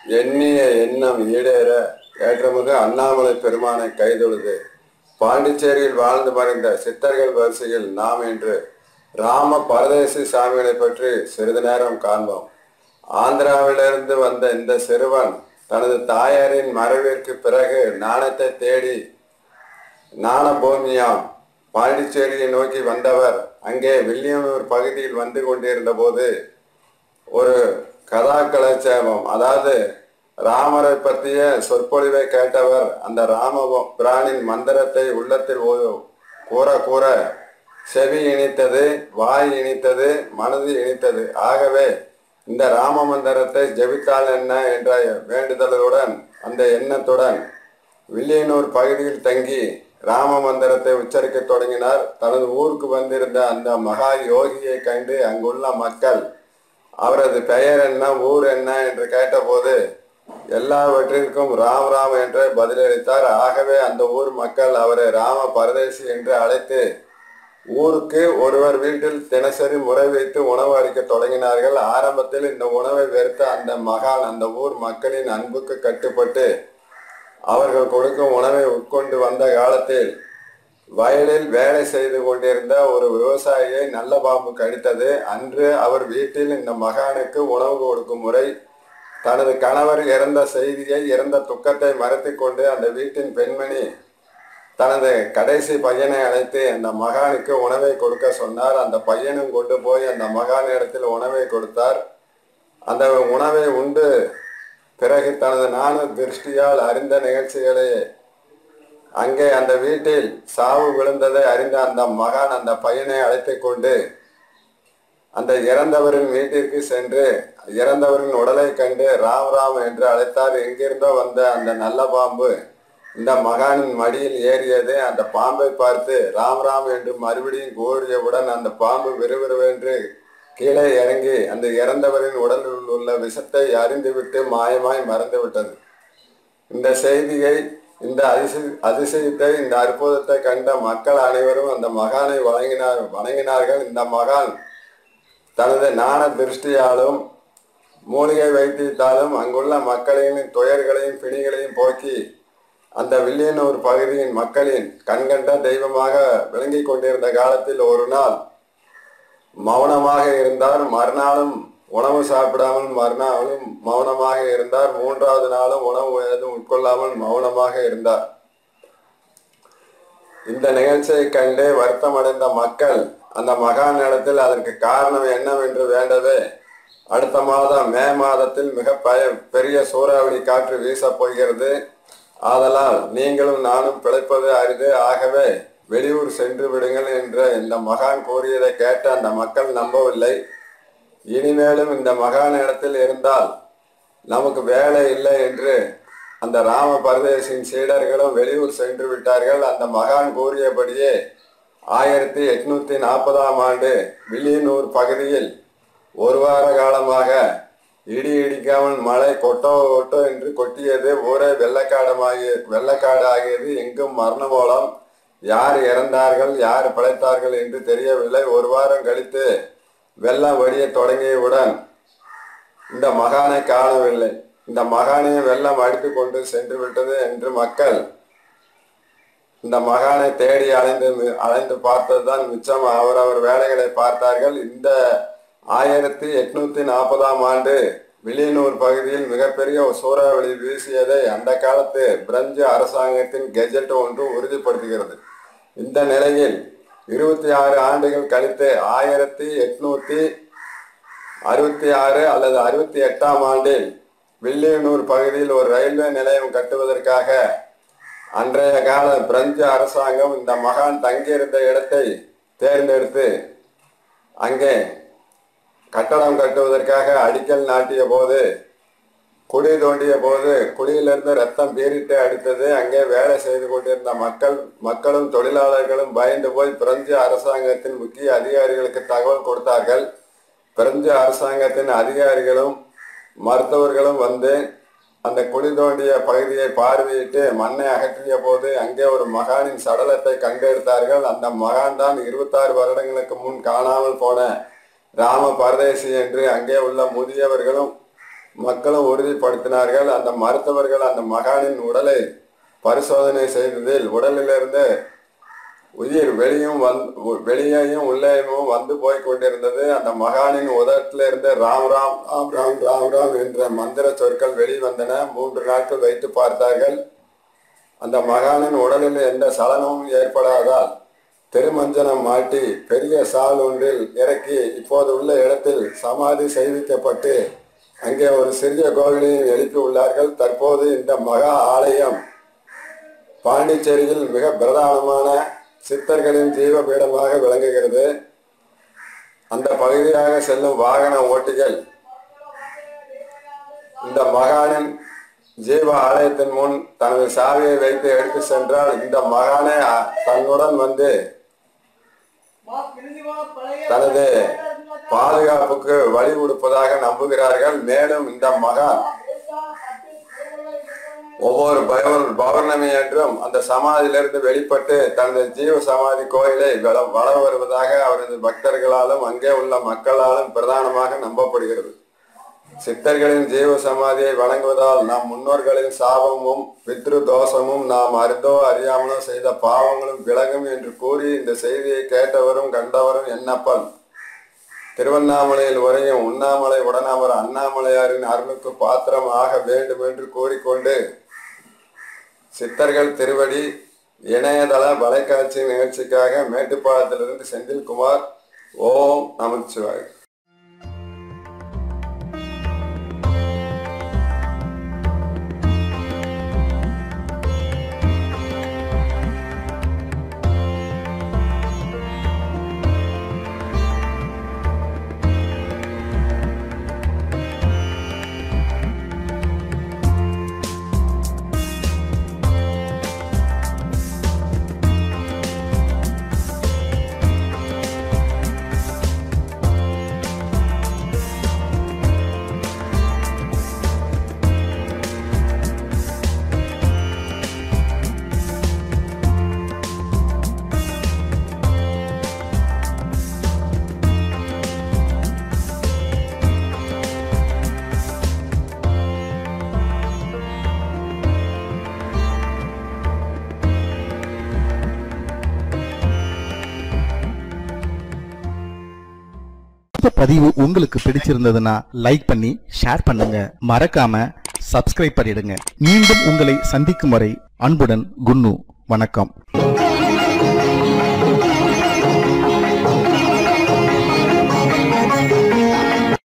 எண்ணிய எண்ணம் ஈடேற ஏற்றமிகு அண்ணாமலை பெருமானை கைதொழுது பாண்டிச்சேரியில் வாழ்ந்து மறைந்த சித்தர்கள் வரிசையில் நாம் இன்று ராம பரதேசி சாமிகளை பற்றி சிறிது நேரம் காண்போம் ஆந்திராவிலிருந்து வந்த இந்த சிறுவன் தனது தாயாரின் மறைவிற்கு பிறகு நாணத்தை தேடி நாணபூமியாம் பாண்டிச்சேரியை நோக்கி வந்தவர் அங்கே வில்லியனூர் பகுதியில் வந்து கொண்டிருந்த போது ஒரு கதாகலட்சேபம் அதாவது ராமரை பற்றிய சொற்பொழிவை கேட்டவர் அந்த ராம பிரானின் மந்திரத்தை உள்ளத்தில் ஓ- கூற கூற செவி இனித்தது வாய் இனித்தது மனது இனித்தது ஆகவே இந்த ராம மந்திரத்தை ஜெபித்தால் என்ன என்ற வேண்டுதலுடன் அந்த எண்ணத்துடன் வில்லியனூர் பகுதியில் தங்கி ராம மந்திரத்தை உச்சரிக்க தொடங்கினார் தனது ஊருக்கு வந்திருந்த அந்த மகா யோகியை கண்டு அங்குள்ள மக்கள் அவரது பெயர் என்ன ஊர் என்ன என்று கேட்டபோது எல்லாவற்றிற்கும் ராம் ராம் என்று பதிலளித்தார் ஆகவே அந்த ஊர் மக்கள் அவரை ராம பரதேசி என்று அழைத்து ஊருக்கு ஒருவர் வீட்டில் தினசரி முறை வைத்து உணவு அளிக்க தொடங்கினார்கள் ஆரம்பத்தில் இந்த உணவை வெறுத்த அந்த மகான் அந்த ஊர் மக்களின் அன்புக்கு கட்டுப்பட்டு அவர்கள் கொடுக்கும் உணவை உட்கொண்டு வந்த காலத்தில் வயலில் வேலை செய்து கொண்டிருந்த ஒரு விவசாயியை நல்ல பாம்பு கடித்தது அன்று அவர் வீட்டில் இந்த மகானுக்கு உணவு கொடுக்கும் முறை தனது கணவர் இறந்த செய்தியை இறந்த துக்கத்தை மறைத்து கொண்டு அந்த வீட்டின் பெண்மணி தனது கடைசி பையனை அழைத்து அந்த மகானுக்கு உணவை கொடுக்க சொன்னார் அந்த பையனும் கொண்டு போய் அந்த மகான் இடத்தில் உணவை கொடுத்தார் அந்த உணவை உண்டு பிறகு தனது நாண திருஷ்டியால் அறிந்த நிகழ்ச்சிகளை அங்கே அந்த வீட்டில் சாவு விழுந்ததை அறிந்த அந்த மகான் அந்த பையனை அழைத்து கொண்டு அந்த இறந்தவரின் வீட்டிற்கு சென்று இறந்தவரின் உடலை கண்டு ராம் ராம் என்று அழைத்தார் எங்கிருந்தோ வந்த அந்த நல்ல பாம்பு இந்த மகானின் மடியில் ஏறியது அந்த பாம்பை பார்த்து ராம் ராம் என்று மறுபடியும் கூறியவுடன் அந்த பாம்பு விறுவிறுவென்று கீழே இறங்கி அந்த இறந்தவரின் உடலில் உள்ள விஷத்தை அறிந்துவிட்டு மாயமாய் மறந்துவிட்டது இந்த செய்தியை இந்த அதிசய அதிசயத்தை இந்த அற்புதத்தை கண்ட மக்கள் அனைவரும் அந்த மகானை வழங்கினார் வணங்கினார்கள் இந்த மகான் தனது ஞான திருஷ்டியாலும் மூலிகை வைத்தியத்தாலும் அங்குள்ள மக்களின் துயர்களையும் பிணிகளையும் போக்கி அந்த வில்லியனூர் பகுதியின் மக்களின் கண்கண்ட தெய்வமாக விளங்கிக் கொண்டிருந்த காலத்தில் ஒரு நாள் மௌனமாக இருந்தார் மறுநாளும் உணவு சாப்பிடாமல் மறுநாளும் மௌனமாக இருந்தார் மூன்றாவது நாளும் உணவு எதுவும் உட்கொள்ளாமல் மௌனமாக இருந்தார் இந்த நிகழ்ச்சியை கண்டு வருத்தமடைந்த மக்கள் அந்த மகானிடத்தில் அதற்கு காரணம் என்னவென்று வேண்டவே அடுத்த மாதம் மே மாதத்தில் மிக பய பெரிய சூறாவளி காற்று வீசப் போகிறது ஆதலால் நீங்களும் நானும் பிழைப்பது அரிது ஆகவே வெளியூர் சென்று விடுங்கள் என்று இந்த மகான் கூறியதை கேட்ட அந்த மக்கள் நம்பவில்லை இனிமேலும் இந்த மகான் இடத்தில் இருந்தால் நமக்கு வேலை இல்லை என்று அந்த ராம பரதேசின் சீடர்களும் வெளியூர் சென்று விட்டார்கள் அந்த மகான் கூறியபடியே ஆயிரத்தி எட்நூத்தி நாற்பதாம் ஆண்டு வில்லியனூர் பகுதியில் ஒரு வார காலமாக இடி இடிக்காமல் மழை கொட்டோ கொட்டோ என்று கொட்டியது ஊரே வெள்ளக்காடமாகிய வெள்ளக்காடு ஆகியது எங்கும் மரணமோலம் யார் இறந்தார்கள் யார் பிழைத்தார்கள் என்று தெரியவில்லை ஒரு வாரம் கழித்து வெள்ளம் வடிய தொடங்கியவுடன் இந்த மகானை காணவில்லை இந்த மகானை வெள்ளம் அடித்து கொண்டு சென்று விட்டது என்று மக்கள் இந்த மகானை தேடி அலைந்து மி- அலைந்து பார்த்ததுதான் மிச்சம் அவரவர் வேலைகளை பார்த்தார்கள் இந்த ஆயிரத்தி எட்நூத்தி நாற்பதாம் ஆண்டு வில்லியனூர் பகுதியில் மிகப்பெரிய ஒரு சூறாவளி வீசியதை அந்த காலத்து பிரெஞ்சு அரசாங்கத்தின் கெஜெட் ஒன்று உறுதிப்படுத்துகிறது இந்த நிலையில் இருபத்தி ஆறு ஆண்டுகள் கழித்து ஆயிரத்தி எட்நூத்தி அறுபத்தி ஆறு அல்லது அறுபத்தி எட்டாம் ஆண்டில் வில்லியனூர் பகுதியில் ஒரு ரயில்வே நிலையம் கட்டுவதற்காக அன்றைய கால பிரெஞ்சு அரசாங்கம் இந்த மகான் தங்கியிருந்த இடத்தை தேர்ந்தெடுத்து அங்கே கட்டடம் கட்டுவதற்காக அடிக்கல் நாட்டிய போது குழி தோண்டிய போது குழியிலிருந்து ரத்தம் பீரிட்டு அடித்தது அங்கே வேலை செய்து கொண்டிருந்த மக்கள் மக்களும் தொழிலாளர்களும் பயந்து போய் பிரெஞ்சு அரசாங்கத்தின் முக்கிய அதிகாரிகளுக்கு தகவல் கொடுத்தார்கள் பிரெஞ்சு அரசாங்கத்தின் அதிகாரிகளும் மருத்துவர்களும் வந்து அந்த குழி தோண்டிய பகுதியை பார்வையிட்டு மண்ணை அகற்றிய போது அங்கே ஒரு மகானின் சடலத்தை கண்டெடுத்தார்கள் அந்த மகான் தான் இருபத்தாறு வருடங்களுக்கு முன் காணாமல் போன ராம பரதேசி என்று அங்கே உள்ள முதியவர்களும் மக்களும் உறுதிப்படுத்தினார்கள் அந்த மருத்துவர்கள் அந்த மகானின் உடலை பரிசோதனை செய்ததில் உடலிலிருந்து உயிர் வெளியும் வந் வெளியேயும் உள்ளேயும் வந்து போய் கொண்டிருந்தது அந்த மகானின் உதட்டிலிருந்து ராம் ராம் ராம் ராம் ராம் ராம் என்ற மந்திர சொற்கள் வெளிவந்தன மூன்று நாட்கள் வைத்து பார்த்தார்கள் அந்த மகானின் உடலில் எந்த சலனமும் ஏற்படாதால் திருமஞ்சனம் மாட்டி பெரிய சால் ஒன்றில் இறக்கி இப்போது உள்ள இடத்தில் சமாதி செய்விக்கப்பட்டு அங்கே ஒரு சிறிய கோவிலையும் எழுப்பி உள்ளார்கள் தற்போது இந்த மகா ஆலயம் பாண்டிச்சேரியில் மிக பிரதானமான சித்தர்களின் ஜீவபீடமாக விளங்குகிறது அந்த பகுதியாக செல்லும் வாகன ஓட்டிகள் இந்த மகானின் ஜீவ ஆலயத்தின் முன் தனது சாவியை வைத்து எடுத்து சென்றால் இந்த மகானே அ- தன்னுடன் வந்து தனது பாதுகாப்புக்கு வழி கொடுப்பதாக நம்புகிறார்கள் மேலும் இந்த மகான் ஒவ்வொரு பௌர்- பௌர்ணமி என்றும் அந்த சமாதியிலிருந்து வெளிப்பட்டு தனது ஜீவ சமாதி கோயிலை வள வள வருவதாக அவரது பக்தர்களாலும் அங்கே உள்ள மக்களாலும் பிரதானமாக நம்பப்படுகிறது சித்தர்களின் ஜீவ சமாதியை வணங்குவதால் நம் முன்னோர்களின் சாபமும் பித்ரு தோஷமும் நாம் அறிந்தோ அறியாமலோ செய்த பாவங்களும் விலகும் என்று கூறி இந்த செய்தியை கேட்டவரும் கண்டவரும் என்னப்பன் திருவண்ணாமலையில் உரையும் உண்ணாமலை உடனாமர் அண்ணாமலையாரின் அருளுக்கு பாத்திரம் ஆக வேண்டும் என்று கூறிக்கொண்டு சித்தர்கள் திருவடி இணையதள வலைக்காட்சி நிகழ்ச்சிக்காக மேட்டுப்பாளத்திலிருந்து செந்தில்குமார் ஓம் நமச்சிவாய் இந்த பதிவு உங்களுக்கு பிடிச்சிருந்ததுன்னா லைக் பண்ணி ஷேர் பண்ணுங்க மறக்காம சப்ஸ்கிரைப் பண்ணிடுங்க மீண்டும் உங்களை சந்திக்கும் வரை அன்புடன் குன்னு வணக்கம்